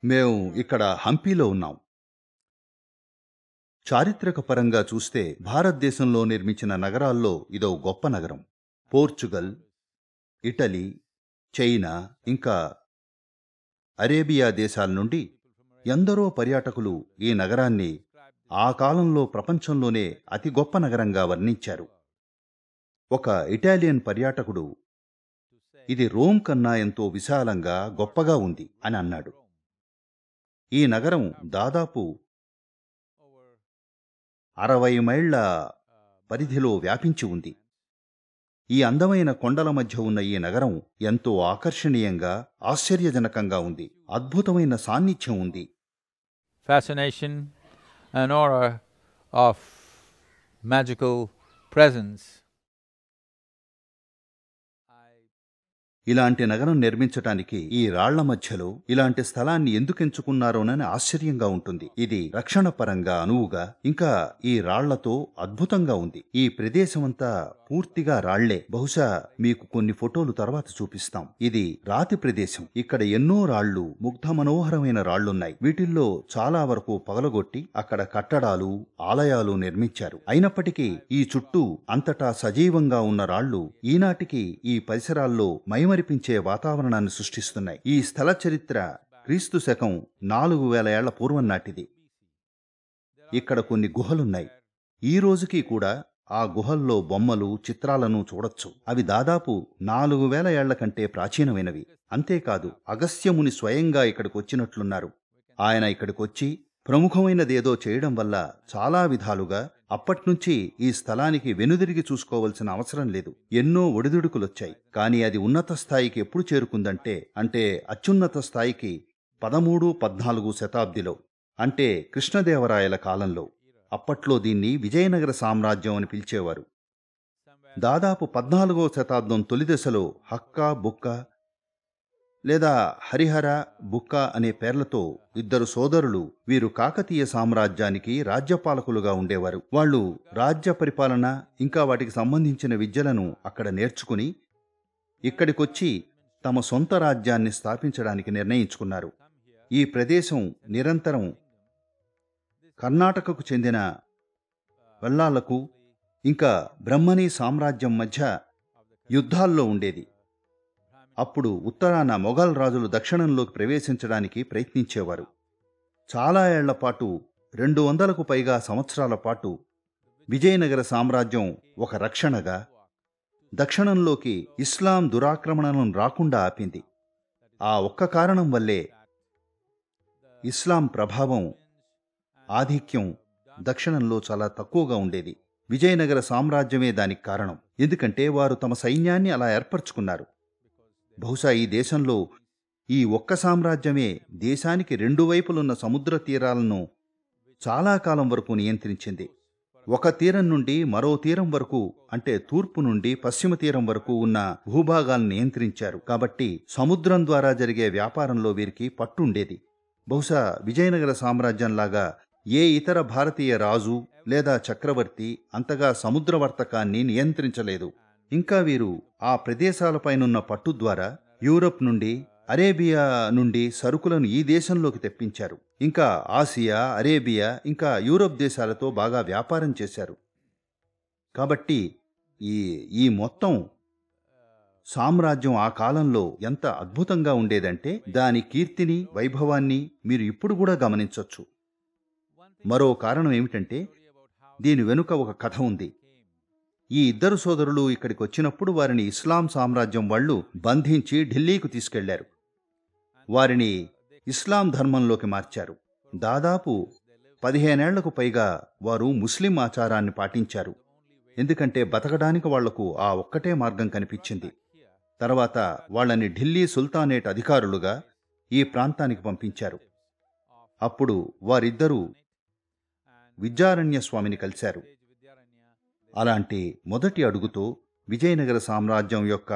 మేము ఇక్కడ హంపీలో ఉన్నాం చారిత్రక పరంగా చూస్తే భారతదేశంలో నిర్మించిన నగరాల్లో ఇదో గొప్ప నగరం పోర్చుగల్ ఇటలీ చైనా ఇంకా అరేబియా దేశాల నుండి ఎందరో పర్యాటకులు ఈ నగరాన్ని ఆ కాలంలో ప్రపంచంలోనే అతి గొప్ప నగరంగా వర్ణించారు ఒక ఇటాలియన్ పర్యాటకుడు ఇది రోమ్ కన్నా ఎంతో విశాలంగా గొప్పగా ఉంది అని అన్నాడు ఈ నగరం దాదాపు అరవై మైళ్ల పరిధిలో వ్యాపించి ఉంది ఈ అందమైన కొండల మధ్య ఉన్న ఈ నగరం ఎంతో ఆకర్షణీయంగా ఆశ్చర్యజనకంగా ఉంది అద్భుతమైన సాన్నిధ్యం ఉంది fascination, an aura of magical presence. ఇలాంటి నగరం నిర్మించటానికి ఈ రాళ్ల మధ్యలో ఇలాంటి స్థలాన్ని ఎందుకు ఎంచుకున్నారోనని ఆశ్చర్యంగా ఉంటుంది ఇది రక్షణ పరంగా అనువుగా ఇంకా ఈ రాళ్లతో అద్భుతంగా ఉంది ఈ ప్రదేశమంతా పూర్తిగా రాళ్లే బహుశా మీకు కొన్ని ఫోటోలు తర్వాత చూపిస్తాం ఇది రాతి ప్రదేశం ఇక్కడ ఎన్నో రాళ్లు ముగ్ధ మనోహరమైన రాళ్లున్నాయి వీటిల్లో చాలా వరకు పగలగొట్టి అక్కడ కట్టడాలు ఆలయాలు నిర్మించారు అయినప్పటికీ ఈ చుట్టూ అంతటా సజీవంగా ఉన్న రాళ్లు ఈనాటికి ఈ పరిసరాల్లో మైమరిపించే వాతావరణాన్ని సృష్టిస్తున్నాయి ఈ స్థల చరిత్ర క్రీస్తు శకం నాలుగు వేల ఏళ్ల పూర్వం నాటిది ఇక్కడ కొన్ని గుహలున్నాయి ఈ రోజుకి కూడా ఆ గుహల్లో బొమ్మలు చిత్రాలను చూడొచ్చు అవి దాదాపు నాలుగు వేల ఏళ్ల కంటే ప్రాచీనమైనవి అంతేకాదు అగస్త్యముని స్వయంగా ఇక్కడికి వచ్చినట్లున్నారు ఆయన ఇక్కడికొచ్చి ప్రముఖమైనదేదో చేయడం వల్ల చాలా విధాలుగా అప్పట్నుంచి ఈ స్థలానికి వెనుదిరిగి చూసుకోవలసిన అవసరం లేదు ఎన్నో ఒడిదుడుకులొచ్చాయి కానీ అది ఉన్నత స్థాయికి ఎప్పుడు చేరుకుందంటే అంటే అత్యున్నత స్థాయికి పదమూడు పద్నాలుగు శతాబ్దిలో అంటే కృష్ణదేవరాయల కాలంలో అప్పట్లో దీన్ని విజయనగర సామ్రాజ్యం అని పిలిచేవారు దాదాపు పద్నాలుగో శతాబ్దం తొలి దశలో హక్క బుక్క లేదా హరిహర బుక్క అనే పేర్లతో ఇద్దరు సోదరులు వీరు కాకతీయ సామ్రాజ్యానికి రాజ్యపాలకులుగా ఉండేవారు వాళ్ళు రాజ్య పరిపాలన ఇంకా వాటికి సంబంధించిన విద్యలను అక్కడ నేర్చుకుని ఇక్కడికొచ్చి తమ సొంత రాజ్యాన్ని స్థాపించడానికి నిర్ణయించుకున్నారు ఈ ప్రదేశం నిరంతరం కర్ణాటకకు చెందిన వెల్లాలకు ఇంకా బ్రహ్మణి సామ్రాజ్యం మధ్య యుద్ధాల్లో ఉండేది అప్పుడు ఉత్తరాన మొఘల్ రాజులు దక్షిణంలోకి ప్రవేశించడానికి ప్రయత్నించేవారు చాలా ఏళ్ల పాటు రెండు వందలకు పైగా సంవత్సరాల పాటు విజయనగర సామ్రాజ్యం ఒక రక్షణగా దక్షిణంలోకి ఇస్లాం దురాక్రమణలను రాకుండా ఆపింది ఆ ఒక్క కారణం వల్లే ఇస్లాం ప్రభావం ఆధిక్యం దక్షిణంలో చాలా తక్కువగా ఉండేది విజయనగర సామ్రాజ్యమే దానికి కారణం ఎందుకంటే వారు తమ సైన్యాన్ని అలా ఏర్పరచుకున్నారు బహుశా ఈ దేశంలో ఈ ఒక్క సామ్రాజ్యమే దేశానికి రెండు వైపులున్న సముద్ర తీరాలను చాలా కాలం వరకు నియంత్రించింది ఒక తీరం నుండి మరో తీరం వరకు అంటే తూర్పు నుండి పశ్చిమ తీరం వరకు ఉన్న భూభాగాలను నియంత్రించారు కాబట్టి సముద్రం ద్వారా జరిగే వ్యాపారంలో వీరికి పట్టుండేది బహుశా విజయనగర సామ్రాజ్యంలాగా ఏ ఇతర భారతీయ రాజు లేదా చక్రవర్తి అంతగా సముద్ర వర్తకాన్ని నియంత్రించలేదు ఇంకా వీరు ఆ ప్రదేశాలపైనున్న పట్టు ద్వారా యూరప్ నుండి అరేబియా నుండి సరుకులను ఈ దేశంలోకి తెప్పించారు ఇంకా ఆసియా అరేబియా ఇంకా యూరప్ దేశాలతో బాగా వ్యాపారం చేశారు కాబట్టి ఈ ఈ మొత్తం సామ్రాజ్యం ఆ కాలంలో ఎంత అద్భుతంగా ఉండేదంటే దాని కీర్తిని వైభవాన్ని మీరు ఇప్పుడు కూడా గమనించొచ్చు మరో కారణం ఏమిటంటే దీని వెనుక ఒక కథ ఉంది ఈ ఇద్దరు సోదరులు ఇక్కడికి వచ్చినప్పుడు వారిని ఇస్లాం సామ్రాజ్యం వాళ్ళు బంధించి ఢిల్లీకి తీసుకెళ్లారు వారిని ఇస్లాం ధర్మంలోకి మార్చారు దాదాపు పదిహేనేళ్లకు పైగా వారు ముస్లిం ఆచారాన్ని పాటించారు ఎందుకంటే బతకడానికి వాళ్లకు ఆ ఒక్కటే మార్గం కనిపించింది తర్వాత వాళ్ళని ఢిల్లీ సుల్తానేట్ అధికారులుగా ఈ ప్రాంతానికి పంపించారు అప్పుడు వారిద్దరూ విద్యారణ్య స్వామిని కలిశారు అలాంటి మొదటి అడుగుతో విజయనగర సామ్రాజ్యం యొక్క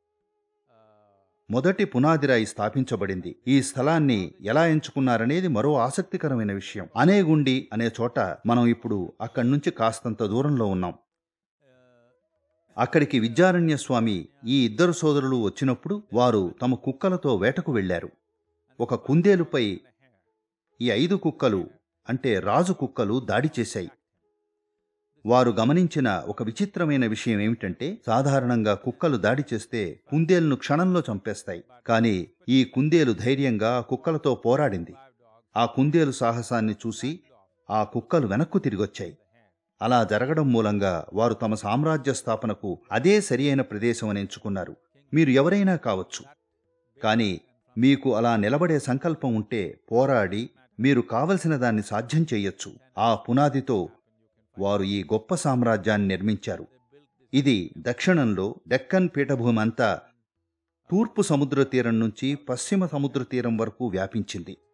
మొదటి పునాదిరాయి స్థాపించబడింది ఈ స్థలాన్ని ఎలా ఎంచుకున్నారనేది మరో ఆసక్తికరమైన విషయం అనేగుండి అనే చోట మనం ఇప్పుడు అక్కడి నుంచి కాస్తంత దూరంలో ఉన్నాం అక్కడికి విద్యారణ్య స్వామి ఈ ఇద్దరు సోదరులు వచ్చినప్పుడు వారు తమ కుక్కలతో వేటకు వెళ్లారు ఒక కుందేలుపై ఈ ఐదు కుక్కలు అంటే రాజు కుక్కలు దాడి చేశాయి వారు గమనించిన ఒక విచిత్రమైన విషయం ఏమిటంటే సాధారణంగా కుక్కలు దాడి చేస్తే కుందేలును క్షణంలో చంపేస్తాయి కానీ ఈ కుందేలు ధైర్యంగా ఆ కుక్కలతో పోరాడింది ఆ కుందేలు సాహసాన్ని చూసి ఆ కుక్కలు వెనక్కు తిరిగొచ్చాయి అలా జరగడం మూలంగా వారు తమ సామ్రాజ్య స్థాపనకు అదే సరియైన ప్రదేశం అని ఎంచుకున్నారు మీరు ఎవరైనా కావచ్చు కానీ మీకు అలా నిలబడే సంకల్పం ఉంటే పోరాడి మీరు కావలసిన దాన్ని సాధ్యం చేయొచ్చు ఆ పునాదితో వారు ఈ గొప్ప సామ్రాజ్యాన్ని నిర్మించారు ఇది దక్షిణంలో డెక్కన్ పీఠభూమి అంతా తూర్పు సముద్ర తీరం నుంచి పశ్చిమ సముద్ర తీరం వరకు వ్యాపించింది